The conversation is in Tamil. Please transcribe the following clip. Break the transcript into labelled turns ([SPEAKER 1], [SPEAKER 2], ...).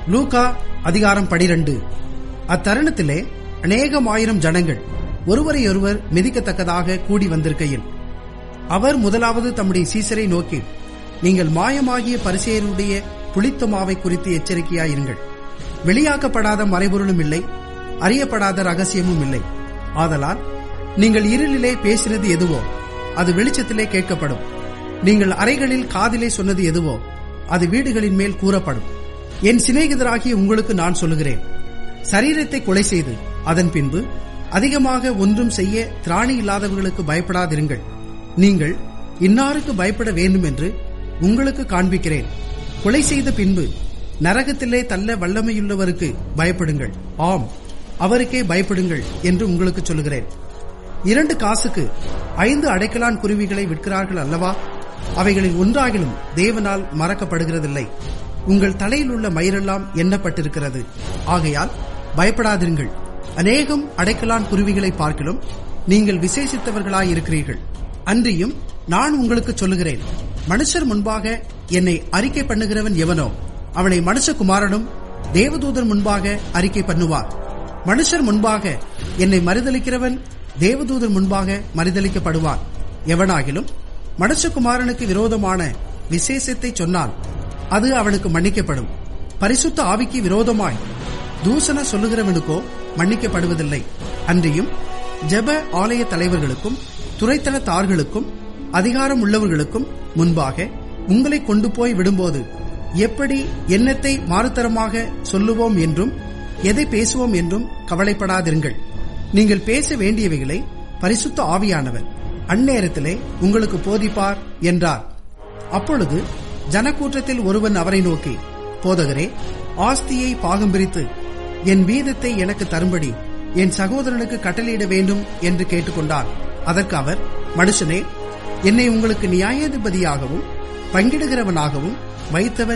[SPEAKER 1] லூகா அதிகாரம் பனிரெண்டு அத்தருணத்திலே அநேகமாயிரம் ஜனங்கள் ஒருவரையொருவர் மிதிக்கத்தக்கதாக கூடி வந்திருக்கையில் அவர் முதலாவது தம்முடைய சீசரை நோக்கி நீங்கள் மாயமாகிய பரிசேயருடைய புளித்த மாவை குறித்து எச்சரிக்கையாயிருங்கள் வெளியாக்கப்படாத மறைபொருளும் இல்லை அறியப்படாத ரகசியமும் இல்லை ஆதலால் நீங்கள் இருளிலே பேசினது எதுவோ அது வெளிச்சத்திலே கேட்கப்படும் நீங்கள் அறைகளில் காதிலே சொன்னது எதுவோ அது வீடுகளின் மேல் கூறப்படும் என் சிநேகிதராகிய உங்களுக்கு நான் சொல்லுகிறேன் சரீரத்தை கொலை செய்து அதன் பின்பு அதிகமாக ஒன்றும் செய்ய திராணி இல்லாதவர்களுக்கு பயப்படாதிருங்கள் நீங்கள் இன்னாருக்கு பயப்பட வேண்டும் என்று உங்களுக்கு காண்பிக்கிறேன் கொலை செய்த பின்பு நரகத்திலே தள்ள வல்லமையுள்ளவருக்கு பயப்படுங்கள் ஆம் அவருக்கே பயப்படுங்கள் என்று உங்களுக்கு சொல்லுகிறேன் இரண்டு காசுக்கு ஐந்து அடைக்கலான் குருவிகளை விற்கிறார்கள் அல்லவா அவைகளில் ஒன்றாகிலும் தேவனால் மறக்கப்படுகிறதில்லை உங்கள் தலையில் உள்ள மயிரெல்லாம் எண்ணப்பட்டிருக்கிறது ஆகையால் பயப்படாதிருங்கள் அநேகம் அடைக்கலான் குருவிகளை பார்க்கிலும் நீங்கள் விசேஷித்தவர்களாயிருக்கிறீர்கள் அன்றியும் நான் உங்களுக்கு சொல்லுகிறேன் மனுஷர் முன்பாக என்னை அறிக்கை பண்ணுகிறவன் எவனோ அவனை மனுஷகுமாரனும் தேவதூதன் முன்பாக அறிக்கை பண்ணுவார் மனுஷர் முன்பாக என்னை மறுதளிக்கிறவன் தேவதூதன் முன்பாக மறுதளிக்கப்படுவான் எவனாகிலும் மனுஷகுமாரனுக்கு விரோதமான விசேஷத்தை சொன்னால் அது அவனுக்கு மன்னிக்கப்படும் பரிசுத்த ஆவிக்கு விரோதமாய் தூசண சொல்லுகிறவனுக்கோ மன்னிக்கப்படுவதில்லை அன்றியும் ஜெப ஆலய தலைவர்களுக்கும் துறைத்தனத்தார்களுக்கும் அதிகாரம் உள்ளவர்களுக்கும் முன்பாக உங்களை கொண்டு போய் விடும்போது எப்படி எண்ணத்தை மாறுதரமாக சொல்லுவோம் என்றும் எதை பேசுவோம் என்றும் கவலைப்படாதிருங்கள் நீங்கள் பேச வேண்டியவைகளை பரிசுத்த ஆவியானவர் அந்நேரத்திலே உங்களுக்கு போதிப்பார் என்றார் அப்பொழுது ஜனக்கூட்டத்தில் ஒருவன் அவரை நோக்கி போதகரே ஆஸ்தியை பாகம் பிரித்து என் வீதத்தை எனக்கு தரும்படி என் சகோதரனுக்கு கட்டளையிட வேண்டும் என்று கேட்டுக்கொண்டார் அதற்கு அவர் மனுஷனே என்னை உங்களுக்கு நியாயாதிபதியாகவும் பங்கிடுகிறவனாகவும் வைத்தவன்